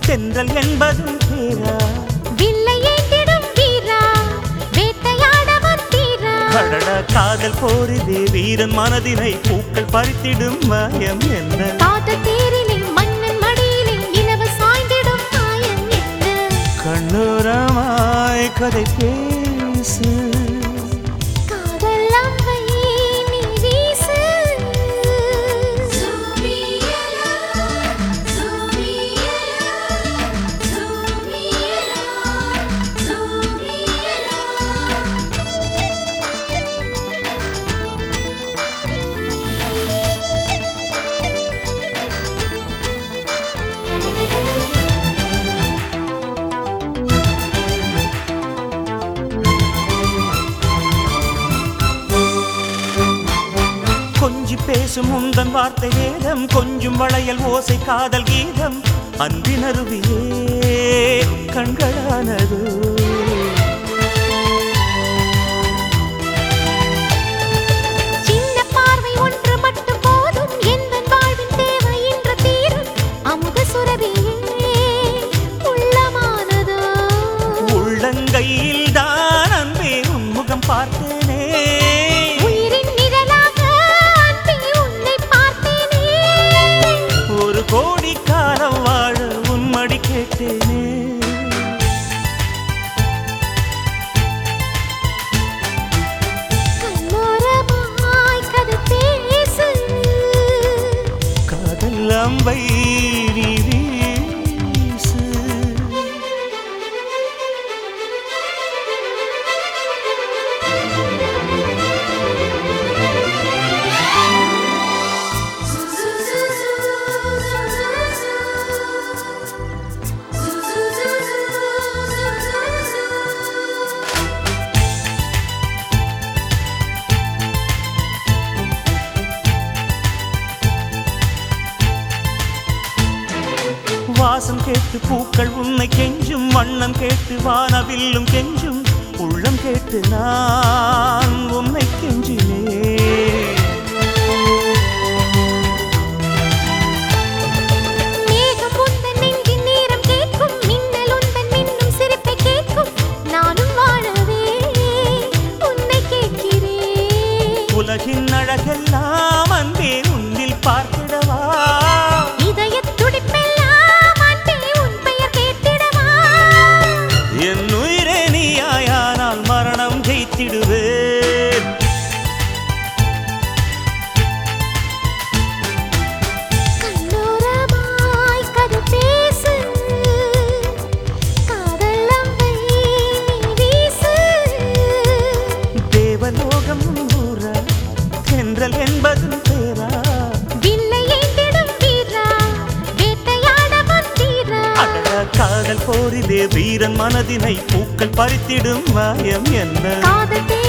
தென்றல் என்பதும் பேரா வில்லை ஏந்திடும் வீரா வேட்டையாட வந்தீரா கடட காதல் போரிதே வீரன் மனதினை பூக்கள் பறித்திடும் மாயம் என்ன காதல் தேரிலே மன்னன் மடியிலே நிலவு சாய்ந்திடும் மாயம் என்ன கண்ணோரமாய் கதை பேசு காதல் அம்பை நீ வீசு கொஞ்சி பேசும் உந்தன் வார்த்தை வேதம் கொஞ்சம் வளையல் ஓசை காதல் கீதம் அன்பின் அருவியே கண்களானது சின்ன பார்வை ஒன்று மட்டும் போதும் எந்தன் வாழ்வின் தேவை இன்று தீரும் அமுத சுரபியே உள்ளமானதோ உள்ளங்கையில் தான் அன்பே உன்முகம் பார்த்தேனே உயிரின் நிழலாக அன்பே உன்னை பார்த்தேனே ஒரு கோடி காலம் வாழ உன்மடி கேட்டேனே கண்ணோரமாய் கதை பேசு காதல் அம்பை நீ வீசு வாசம் கேட்டு பூக்கள் உன்னை கெஞ்சும் வண்ணம் கேட்டு வானவில்லும் கெஞ்சும் உள்ளம் கேட்டு நான் உன்னை கெஞ்சினேன் மேகம் உந்தன் நெஞ்சின் நேரம் கேட்கும் மின்னல் உந்தன் மின்னும் சிரிப்பை கேட்கும் நானும் வாழவே உன்னை கேட்கிறேன் உலகின் அழகெல்லாம் அன்பே உன்னில் பார்த்திடவா இதயத் துடிப்பெல்லாம் அன்பே உன் பெயர் கேட்டிடவா என் உயிரே நீயாயானால் மரணம் ஜெயித்திடுவேன் கண்ணோரமாய் கதை பேசு காதல் அம்பை நீ வீசு தேவலோகம் ஊர தென்றல் என்பதும் பேரா வில்லை ஏந்திடும் வீரா வேட்டையாட வந்தீரா அடட காதல் போரிலே வீரன் மனதினை பூக்கள் பறித்திடும் மாயம் என்ன காதல்